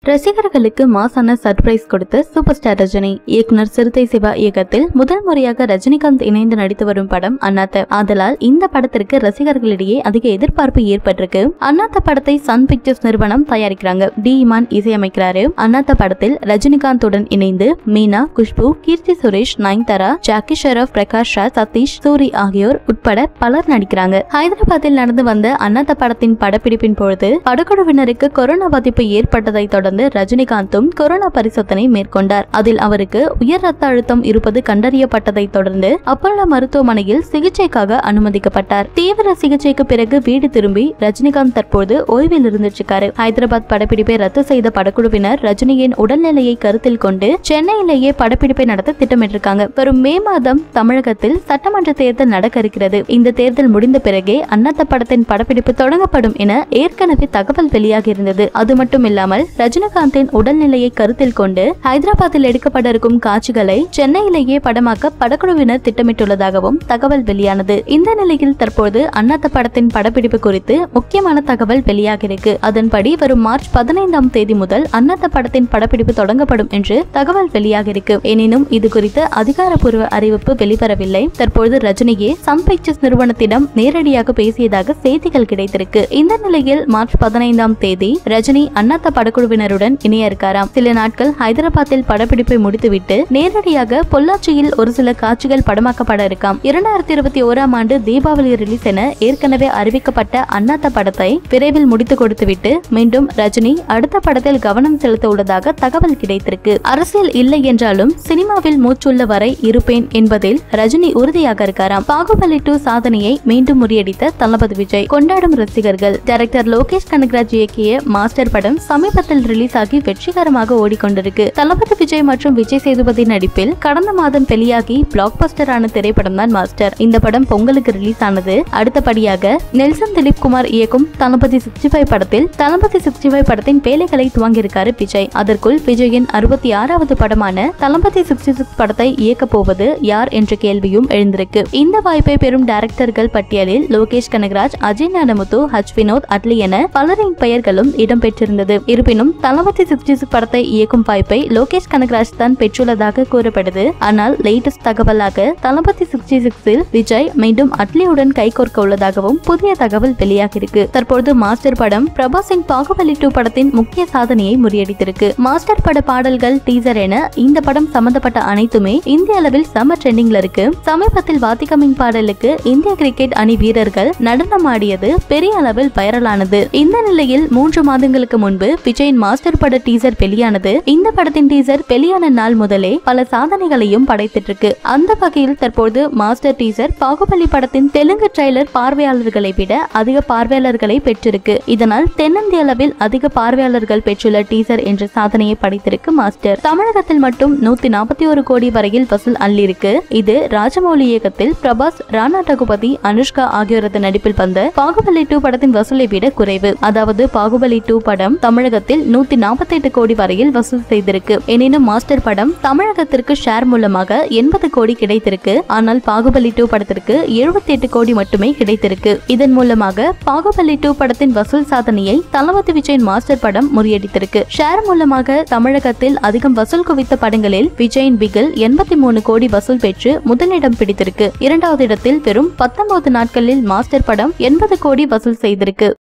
ரசிகர்களுக்கு மாசான சர்ப்ரைஸ் கொடுத்த சூப்பர் ஸ்டார் ரஜினி இயக்குனர் சிறுத்தை சிவா இயக்கத்தில் முதல் முறையாக ரஜினிகாந்த் இணைந்து நடித்து வரும் படம் அண்ணாத்த ஆதலால் இந்த படத்திற்கு ரசிகர்களிடையே அதிக எதிர்பார்ப்பு ஏற்பட்டிருக்கு அண்ணாத்த படத்தை சன் பிக்சர்ஸ் நிறுவனம் தயாரிக்கிறாங்க டி இமான் இசையமைக்கிறாரு அண்ணாத்த படத்தில் ரஜினிகாந்துடன் இணைந்து மீனா குஷ்பு கீர்த்தி சுரேஷ் நயன்தாரா ஜாக்கி ஷெரப் பிரகாஷ் ராஜ் சதீஷ் சூரி ஆகியோர் உட்பட பலர் நடிக்கிறாங்க ஹைதராபாத்தில் நடந்து வந்த அண்ணாத்த படத்தின் படப்பிடிப்பின் பொழுது படக்குழுவினருக்கு கொரோனா பாதிப்பு ஏற்பட்டதை தொடர்ந்து ரஜினிகாந்தும் கொரோனா பரிசோதனை மேற்கொண்டார் அதில் அவருக்கு உயர் ரத்த அழுத்தம் இருப்பது கண்டறியப்பட்டதை தொடர்ந்து அப்பல்லோ மருத்துவமனையில் சிகிச்சைக்காக அனுமதிக்கப்பட்டார் தீவிர சிகிச்சைக்கு பிறகு வீடு திரும்பி ரஜினிகாந்த் தற்போது ஓய்வில் இருந்துட்டு ஹைதராபாத் படப்பிடிப்பை ரத்து செய்த படக்குழுவினர் ரஜினியின் உடல்நிலையை கருத்தில் கொண்டு சென்னையிலேயே படப்பிடிப்பை நடத்த திட்டமிட்டிருக்காங்க வரும் மே மாதம் தமிழகத்தில் சட்டமன்ற தேர்தல் நடக்க இருக்கிறது இந்த தேர்தல் முடிந்த பிறகே அண்ணாத்த படத்தின் படப்பிடிப்பு தொடங்கப்படும் என ஏற்கனவே தகவல் வெளியாகி இருந்தது அது மட்டும் இல்லாமல் ரஜினிகாந்தின் உடல்நிலையை கருத்தில் கொண்டு ஹைதராபாத்தில் எடுக்கப்பட இருக்கும் காட்சிகளை சென்னையிலேயே படமாக்க படக்குழுவினர் திட்டமிட்டுள்ளதாகவும் தகவல் வெளியானது இந்த நிலையில் தற்போது அண்ணாத்த படத்தின் படப்பிடிப்பு குறித்து முக்கியமான தகவல் வெளியாகியிருக்கு அதன்படி வரும் மார்ச் பதினைந்தாம் தேதி முதல் அண்ணாத்த படத்தின் படப்பிடிப்பு தொடங்கப்படும் என்று தகவல் வெளியாகியிருக்கு எனினும் இது குறித்த அதிகாரப்பூர்வ அறிவிப்பு வெளிவரவில்லை தற்போது ரஜினியே சன் பிக்சர்ஸ் நிறுவனத்திடம் நேரடியாக பேசியதாக செய்திகள் கிடைத்திருக்கு இந்த நிலையில் மார்ச் பதினைந்தாம் தேதி ரஜினி அண்ணாத்த படக்குழுவினருடன் இணைய இருக்காராம் சில நாட்கள் ஹைதராபாத்தில் படப்பிடிப்பை முடித்துவிட்டு நேரடியாக பொள்ளாச்சியில் ஒரு சில காட்சிகள் படமாக்கப்பட இருக்காம் இரண்டாயிரத்தி இருபத்தி ஓராம் ஆண்டு தீபாவளி ரிலீஸ் என ஏற்கனவே அறிவிக்கப்பட்ட அண்ணாத்த படத்தை விரைவில் முடித்து கொடுத்துவிட்டு மீண்டும் ரஜினி அடுத்த படத்தில் கவனம் செலுத்த உள்ளதாக தகவல் கிடைத்திருக்கு அரசியல் இல்லை என்றாலும் சினிமாவில் மூச்சுள்ள வரை இருப்பேன் என்பதில் ரஜினி உறுதியாக இருக்காராம் பாகுபலி டூ சாதனையை மீண்டும் முறியடித்த தளபதி விஜய் கொண்டாடும் ரசிகர்கள் டைரக்டர் லோகேஷ் கனகராஜ் இயக்கிய மாஸ்டர் படம் சமீபத்தில் ரிலீஸ் ஆகி வெற்றிகரமாக ஓடிக்கொண்டிருக்கு தளபதி விஜய் மற்றும் விஜய் சேதுபதி நடிப்பில் கடந்த மாதம் வெளியாகி பிளாக் பஸ்டரான திரைப்படம் தான் மாஸ்டர் இந்த படம் பொங்கலுக்கு ரிலீஸ் ஆனது அடுத்தபடியாக நெல்சன் திலீப் குமார் இயக்கும் தளபதி சிக்ஸ்டி ஃபைவ் படத்தில் தளபதி சிக்ஸ்டி ஃபைவ் படத்தின் வேலைகளை துவங்கியிருக்காரு விஜய் அதற்குள் விஜயின் அறுபத்தி ஆறாவது படமான தளபதி சிக்ஸ்டி சிக்ஸ் படத்தை இயக்க போவது யார் என்ற கேள்வியும் எழுந்திருக்கு இந்த வாய்ப்பை பெறும் டைரக்டர்கள் பட்டியலில் லோகேஷ் கனகராஜ் அஜய் ஞானமுத்து ஹஜ் வினோத் அட்லி என பலரின் பெயர்களும் இடம்பெற்றிருந்தது இருப்பினும் தளபதி சிக்ஸ்டி சிக்ஸ் படத்தை இயக்கும் வாய்ப்பை லோகேஷ் கனகராஜ் தான் பெற்றுள்ளதாக கூறப்படுது ஆனால் லேட்டஸ்ட் தகவலாக தளபதி சிக்ஸ்டி சிக்ஸில் விஜய் மீண்டும் அட்லியுடன் கைகோர்க்க உள்ளதாகவும் புதிய தகவல் வெளியாகியிருக்கு தற்போது மாஸ்டர் படம் பிரபாஸின் பாகுபலி டூ படத்தின் முக்கிய சாதனையை முறியடித்திருக்கு மாஸ்டர் பட பாடல்கள் டீசர் என இந்த படம் சம்பந்தப்பட்ட அனைத்துமே இந்திய அளவில் செம ட்ரெண்டிங்ல இருக்கு சமீபத்தில் வாத்திகமிங் பாடலுக்கு இந்திய கிரிக்கெட் அணி வீரர்கள் நடனமாடியது பெரிய அளவில் வைரலானது இந்த நிலையில் மூன்று மாதங்களுக்கு முன்பு விஜயின் மாஸ்டர் பட டீசர் வெளியானது இந்த படத்தின் டீசர் வெளியான நாள் முதலே பல சாதனைகளையும் படைத்திட்டு இருக்கு அந்த வகையில் தற்போது மாஸ்டர் டீசர் பாகுபலி படத்தின் தெலுங்கு ட்ரைலர் பார்வையாளர்களை விட அதிக பார்வையாளர்களை பெற்றிருக்கு இதனால் தென்னிந்திய அளவில் அதிக பார்வையாளர்கள் பெற்றுள்ள டீசர் என்ற சாதனையை படைத்திருக்கு மாஸ்டர் தமிழகத்தில் மட்டும் நூத்தி நாற்பத்தி ஒரு கோடி வரையில் வசூல் அள்ளிருக்கு இது ராஜமௌலி இயக்கத்தில் பிரபாஸ் ராணா ரகுபதி அனுஷ்கா ஆகியோரது நடிப்பில் வந்த பாகுபலி டூ படத்தின் வசூலை விட குறைவு அதாவது பாகுபலி டூ படம் தமிழகத்தில் நூத்தி நாற்பத்தி எட்டு கோடி வரையில் வசூல் செய்திருக்கு எனினும் மாஸ்டர் படம் தமிழகத்திற்கு ஷேர் மூலமாக எண்பது கோடி கிடைத்திருக்கு ஆனால் பாகுபலி டூ படத்திற்கு எழுபத்தி எட்டு கோடி மட்டுமே கிடைத்திருக்கு இதன் மூலமாக பாகுபலி டூ படத்தின் வசூல் சாதனையை தளபதி விஜயின் மாஸ்டர் படம் முறியடித்திருக்கு ஷேர் மூலமாக தமிழகத்தில் அதிகம் வசூல் குவித்த படங்களில் விஜயின் பிகில் எண்பத்தி மூணு கோடி வசூல் பெற்று முதலிடம் பிடித்திருக்கு இரண்டாவது இடத்தில் வெறும் பத்தொன்பது நாட்களில் மாஸ்டர் படம் எண்பது கோடி வசூல் செய்திருக்கு